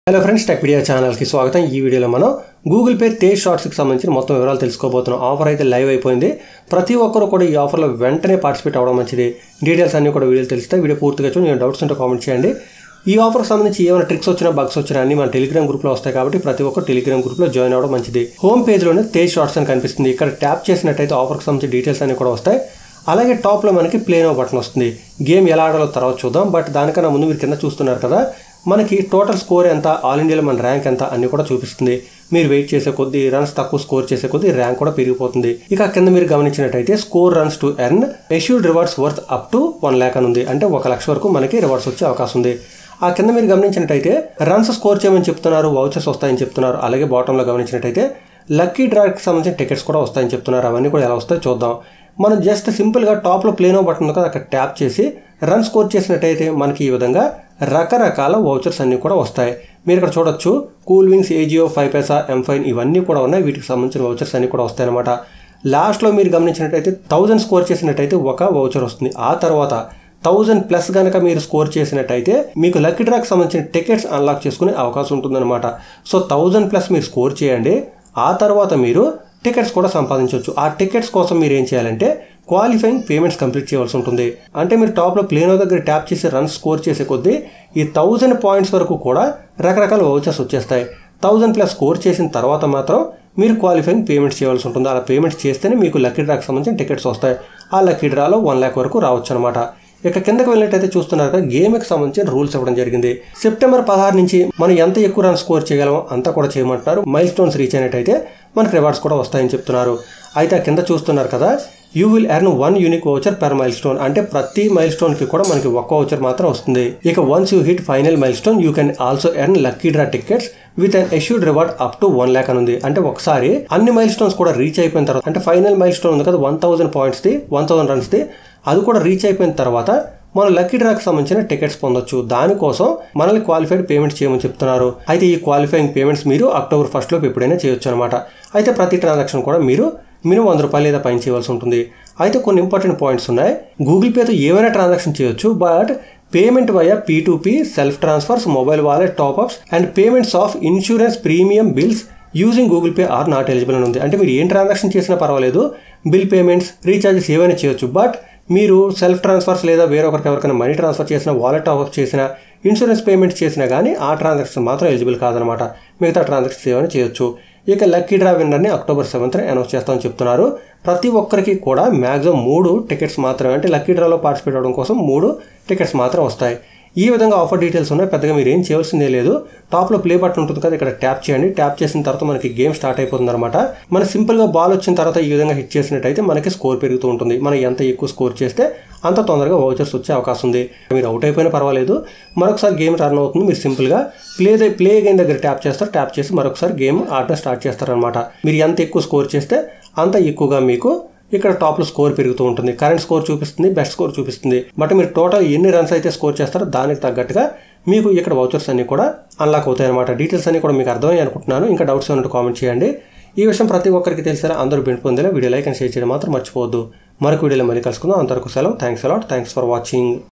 hello friends Techpedia ఛానల్కి స్వాగతం ఈ వీడియోలో మనం గూగుల్ పే తేజ్ షార్ట్స్కి సంబంధించిన మొత్తం వివరాలు తెలుసుకోబోతున్నాం ఆఫర్ అయితే లైవ్ అయిపోయింది ప్రతి ఒక్కరు కూడా ఈ ఆఫర్లో వెంటనే పార్టిసిపేట్ అవ్వడం మంచిది డీటెయిల్స్ అన్ని కూడా వీడియోలు తెలిస్తే వీడియో పూర్తిగా చూడండి నేను డౌట్స్ ఉంటే కామెంట్ చేయండి ఈ ఆఫర్కి సంబంధించి ఏమైనా ట్రిక్స్ వచ్చినా బగ్స్ వచ్చినా అన్ని మన టెలిగ్రామ్ గ్రూప్లో వస్తాయి కాబట్టి ప్రతి ఒక్కరు టెలిగ్రామ్ గ్రూప్లో జాయిన్ అవ్వడం మంచిది హోమ్ పేజ్లోనే తేజ్ షార్ట్స్ అని కనిపిస్తుంది ఇక్కడ ట్యాప్ చేసినట్టయితే ఆఫర్కి సంబంధించి డీటెయిల్స్ అన్ని కూడా వస్తాయి అలాగే టాప్లో మనకి ప్లేన్ బటన్ వస్తుంది గేమ్ ఎలా ఆడాలో తర్వాత చూద్దాం బట్ దానికన్నా ముందు మీరు కింద చూస్తున్నారు కదా మనకి టోటల్ స్కోర్ ఎంత ఆల్ ఇండియాలో మన ర్యాంక్ ఎంత అన్ని కూడా చూపిస్తుంది మీరు వెయిట్ చేసే కొద్దీ రన్స్ తక్కువ స్కోర్ చేసే కొద్దీ ర్యాంక్ కూడా పెరిగిపోతుంది ఇక కింద మీరు గమనించినట్టయితే score runs to earn assured rewards worth up to one lakh అని ఉంది అంటే ఒక లక్ష వరకు మనకి రివార్డ్స్ వచ్చే అవకాశం ఉంది ఆ కింద మీరు గమనించినట్టయితే రన్స్ స్కోర్ చేయమని చెప్తున్నారు వౌచర్స్ వస్తాయని చెప్తున్నారు అలాగే బాటంలో గమనించినట్టయితే లక్కీ డ్రాకి సంబంధించిన టికెట్స్ కూడా వస్తాయని చెప్తున్నారు అవన్నీ కూడా ఎలా వస్తాయో చూద్దాం మనం జస్ట్ సింపుల్గా టాప్లో ప్లేనో బటన్ ఉంది కదా అక్కడ ట్యాప్ చేసి రన్ స్కోర్ చేసినట్టయితే మనకి ఈ విధంగా రకరకాల వౌచర్స్ అన్నీ కూడా వస్తాయి మీరు ఇక్కడ చూడొచ్చు cool wings AJIO five paisa m fine ఇవన్నీ కూడా ఉన్నాయి వీటికి సంబంధించిన వౌచర్స్ అన్నీ కూడా వస్తాయి అనమాట లాస్ట్లో మీరు గమనించినట్టయితే థౌజండ్ స్కోర్ చేసినట్టయితే ఒక వౌచర్ వస్తుంది ఆ తర్వాత థౌజండ్ ప్లస్ కనుక మీరు స్కోర్ చేసినట్టయితే మీకు లక్కీ డ్రాక్ సంబంధించిన టికెట్స్ అన్లాక్ చేసుకునే అవకాశం ఉంటుందన్నమాట సో థౌజండ్ ప్లస్ మీరు స్కోర్ చేయండి ఆ తర్వాత మీరు టికెట్స్ కూడా సంపాదించవచ్చు ఆ టికెట్స్ కోసం మీరు ఏం చేయాలంటే క్వాలిఫైయింగ్ పేమెంట్స్ కంప్లీట్ చేయవలసి ఉంటుంది అంటే మీరు టాప్లో ప్లేనో దగ్గర ట్యాప్ చేసి రన్ స్కోర్ చేసే కొద్దీ ఈ థౌజండ్ పాయింట్స్ వరకు కూడా రకరకాల వౌచర్స్ వచ్చేస్తాయి థౌజండ్ ప్లస్ స్కోర్ చేసిన తర్వాత మాత్రం మీరు క్వాలిఫైయింగ్ పేమెంట్స్ చేయవలసి ఉంటుంది అలా పేమెంట్స్ చేస్తేనే మీకు లక్కీ డ్రాకి సంబంధించిన టికెట్స్ వస్తాయి ఆ లక్కీ డ్రాలో వన్ ల్యాక్ వరకు రావచ్చు అనమాట ఇక కిందకి వెళ్ళినట్టయితే చూస్తున్నారు కదా గేమ్కి సంబంధించిన రూల్స్ ఇవ్వడం జరిగింది సెప్టెంబర్ పదహారు నుంచి మనం ఎంత ఎక్కువ రన్ స్కోర్ చేయగలమో అంతా కూడా చేయమంటున్నారు మైల్ స్టోన్స్ రీచ్ అయినట్టయితే మనకి రివార్డ్స్ కూడా వస్తాయని చెప్తున్నారు అయితే ఆ కింద చూస్తున్నారు కదా you will earn one unique voucher per milestone అంటే ప్రతి మైల్ స్టోన్ కి కూడా మనకి ఒక్క వౌచర్ మాత్రం వస్తుంది ఇక once you hit final milestone you can also earn lucky draw tickets with an assured reward up to one lakh అని ఉంది అంటే ఒకసారి అన్ని మైల్ స్టోన్స్ కూడా రీచ్ అయిపోయిన తర్వాత అంటే ఫైనల్ మైల్ స్టోన్ ఉంది కదా one thousand points the one thousand runs the అది కూడా రీచ్ అయిపోయిన తర్వాత మనం లక్కీ డ్రాకి సంబంధించిన టికెట్స్ పొందొచ్చు దానికోసం మనల్ని క్వాలిఫైడ్ పేమెంట్స్ చేయమని చెప్తున్నారు అయితే ఈ క్వాలిఫైయింగ్ పేమెంట్స్ మీరు అక్టోబర్ ఫస్ట్ లోపు ఎప్పుడైనా చేయొచ్చు అనమాట అయితే ప్రతి ట్రాన్సాక్షన్ కూడా మీరు మినిమం వంద రూపాయలు లేదా పైన చేయవలసి ఉంటుంది అయితే కొన్ని ఇంపార్టెంట్ పాయింట్స్ ఉన్నాయి గూగుల్ పేతో ఏమైనా ట్రాన్సాక్షన్ చేయొచ్చు but payment via P to P self transfers mobile wallet top ups and payments of insurance premium bills using Google Pay are not eligible అని ఉంది అంటే మీరు ఏం ట్రాన్సాక్షన్ చేసినా పర్వాలేదు బిల్ పేమెంట్స్ రీఛార్జెస్ ఏవైనా చేయొచ్చు బట్ మీరు సెల్ఫ్ ట్రాన్స్ఫర్స్ లేదా వేరొకరికి ఎవరికైనా మనీ ట్రాన్స్ఫర్ చేసినా వాలెట్ టాప్అప్ చేసినా ఇన్సూరెన్స్ పేమెంట్స్ చేసినా కానీ ఆ ట్రాన్సాక్షన్ మాత్రం ఎలిజిబుల్ కాదనమాట మిగతా ట్రాన్సాక్షన్స్ ఏమైనా చేయొచ్చు ఇక లక్కీ డ్రా విన్నర్ని అక్టోబర్ సెవెంత్ అనౌన్స్ చేస్తామని చెప్తున్నారు ప్రతి ఒక్కరికి కూడా మ్యాక్సిమం మూడు టికెట్స్ మాత్రమే అంటే లక్కీ డ్రాలో పార్టిసిపేట్ అవ్వడం కోసం మూడు టికెట్స్ మాత్రం వస్తాయి ఈ విధంగా ఆఫర్ డీటెయిల్స్ ఉన్నాయి పెద్దగా మీరు ఏం చేయవలసిందే లేదు టాప్లో ప్లే బటన్ ఉంటుంది కదా ఇక్కడ ట్యాప్ చేయండి ట్యాప్ చేసిన తర్వాత మనకి గేమ్ స్టార్ట్ అయిపోతుంది అనమాట మన సింపుల్గా బాల్ వచ్చిన తర్వాత ఈ విధంగా హిట్ చేసినట్టయితే మనకి స్కోర్ పెరుగుతూ ఉంటుంది మనం ఎంత ఎక్కువ స్కోర్ చేస్తే అంత తొందరగా వౌచర్స్ వచ్చే అవకాశం ఉంది మీరు అవుట్ అయిపోయినా పర్వాలేదు మరొకసారి గేమ్ రన్ అవుతుంది మీరు సింపుల్గా ప్లే ప్లే గేమ్ దగ్గర ట్యాప్ చేస్తారు ట్యాప్ చేసి మరొకసారి గేమ్ ఆడటం స్టార్ట్ చేస్తారనమాట మీరు ఎంత ఎక్కువ స్కోర్ చేస్తే అంత ఎక్కువగా మీకు ఇక్కడ టాప్లో స్కోర్ పెరుగుతూ ఉంటుంది కరెంట్ స్కోర్ చూపిస్తుంది బెస్ట్ స్కోర్ చూపిస్తుంది బట్ మీరు టోటల్ ఎన్ని రన్స్ అయితే స్కోర్ చేస్తారో దానికి తగ్గట్టుగా మీకు ఇక్కడ వౌచర్స్ అన్ని కూడా అన్లాక్ అవుతాయి అనమాట డీటెయిల్స్ అన్ని కూడా మీకు అర్థమయ్యి అనుకుంటున్నాను ఇంకా డౌట్స్ ఏమైనా కామెంట్ చేయండి ఈ విషయం ప్రతి ఒక్కరికి తెలిసేలా అందరూ బెనిఫిట్ పొందేలా వీడియో లైక్ అండ్ షేర్ చేయడం మాత్రం మర్చిపోవద్దు మరొక వీడియోలో మళ్ళీ కలుసుకుందాం అంతవరకు సెలవు thanks a lot thanks for watching